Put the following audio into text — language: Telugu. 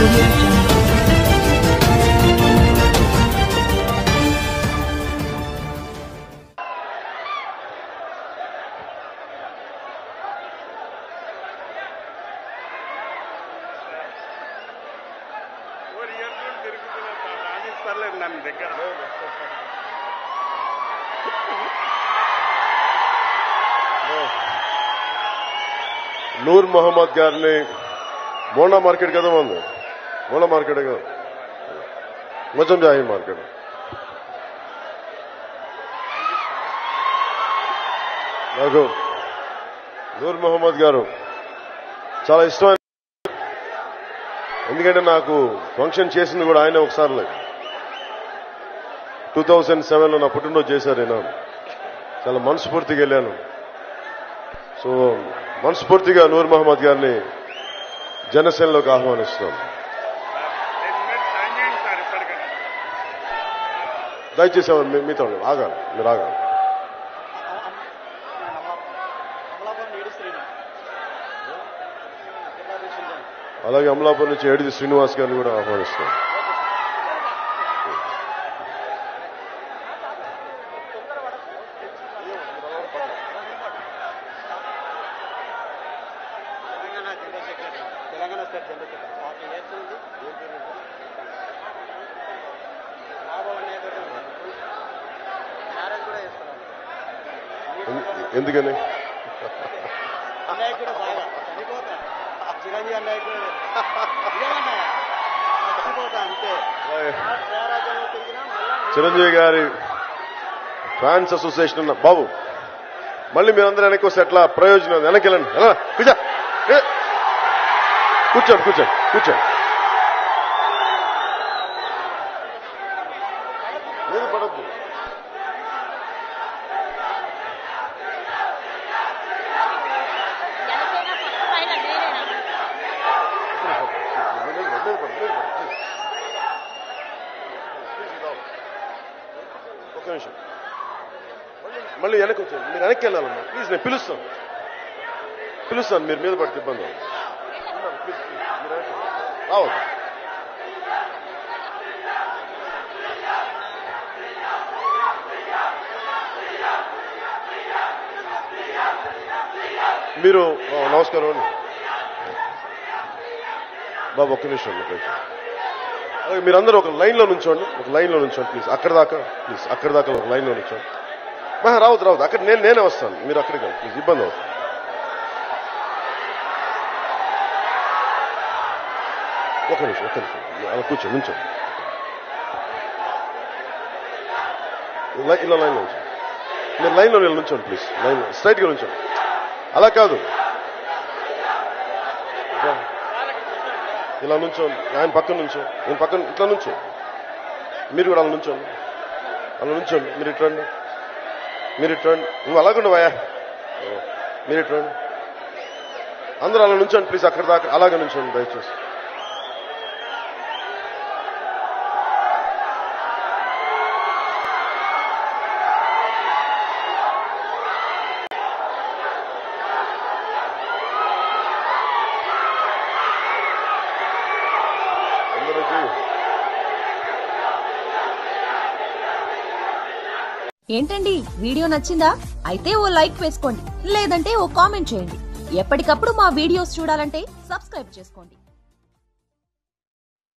audio jungle. ఫోర్ ఇయర్స్ నుండి తిరుగుతున్నా రాణిస్తలేదు నన్ను దగ్గర నూర్ మొహమ్మద్ గారిని బోండా మార్కెట్ కదా ఉంది బోండా మార్కెట్ కదా మొత్తం జాహీ మార్కెట్ నాకు నూర్ మొహమ్మద్ గారు చాలా ఇష్టమైన ఎందుకంటే నాకు ఫంక్షన్ చేసింది కూడా ఆయన ఒకసారి టూ థౌజండ్ సెవెన్లో నా పుట్టినరోజు చేశారు ఆయన చాలా మనస్ఫూర్తిగా వెళ్ళాను సో మనస్ఫూర్తిగా నూర్ మహమ్మద్ గారిని జనసేనలోకి ఆహ్వానిస్తున్నాం టెన్ మినిట్స్ టైం చేయండి సార్ ఇప్పటికైనా దయచేసి ఎవరు మీ- మీతో ఉండండి. ఆగాలి మీరు ఆగాలి అలాగే అమలాపురం నుంచి ఏడిది శ్రీనివాస్ గారిని కూడా ఆహ్వానిస్తున్నాం Telangana general secretary Telangana state general secretary forty years ఉంది రాబోయే నేపథ్యం మ్యారేజ్ కూడా చేస్తున్నాం ఎందు- ఎందుకని అన్నయ్య కూడా బాగా చనిపోతా చిరంజీవి అన్నయ్య కూడా ఏమన్నా చచ్చిపోతా అంతే అలాగే ప్రయారాజ్యంలో తిరిగినా మళ్ళా చిరంజీవి గారి ఫ్యాన్స్ అసోసియేషన్ ఉన్న బాబు మళ్ళీ మీరందరూ వెనక్కి వస్తే ఎట్లా ప్రయోజనం వెనక్కి వెళ్ళండి ఎలా కూర్చో ఏ. కూర్చోండి కూర్చోండి కూర్చోండి లేదు పడద్దు జనసేన ఫస్ట్ పైన నేనేనా ఒక్క నిమిషం మళ్ళీ- మళ్ళీ వెనక్కి వచ్చాను మీరు వెనక్కి వెళ్ళాలమ్మా ప్లీజ్ నేను పిలుస్తాను పిలుస్తాను మీరు మీద పడితే ఇబ్బంది అవుతుంది. ప్లీజ్, ప్లీజ్, మీరు వెనక్కి రండి. రావద్దు మీరు ఆ, నమస్కారం అండి బాబు ఒక్క నిమిషం అండి కొంచెం. అలాగే మీరందరూ ఒక లైన్లో నుంచోండి ఒక లైన్లో నుంచోండి ప్లీజ్ అక్కడ దాకా ప్లీజ్ అక్కడ దాకా ఒక లైన్లో నుంచోండి మహా రావద్దు రావద్దు అక్కడ నేను నేనే వస్తాను మీరు అక్కడికి వెళ్ళండి ప్లీజ్ ఇబ్బంది అవుతుంది ఒక నిమిషం ఒక నిమిషం అలా కూర్చోండి నుంచోండి ఇలా- ఇలా లైన్లో ఉంచండి మీరు లైన్లో వెళ్ళి నుంచోండి ప్లీజ్ లైన్ స్ట్రైట్గా నుంచోండి అలా కాదు ఇలా నుంచోండి ఆయన పక్కన నుంచో నేను పక్కన ఇట్లా నుంచో మీరు కూడా అలా నుంచోండి అలా నుంచోండి మీరు ఇటు రండి మీరు ఇటు రండి నువ్వు అలాగుండు వయా మీరు ఇటు రండి అందరూ అలా నుంచోండి ప్లీజ్ అక్కడ దాకా అలాగే నుంచోండి దయచేసి అందరికీ ఏంటండి వీడియో నచ్చిందా అయితే ఓ లైక్ వేసుకోండి లేదంటే ఓ కామెంట్ చేయండి ఎప్పటికప్పుడు మా వీడియోస్ చూడాలంటే సబ్స్క్రైబ్ చేసుకోండి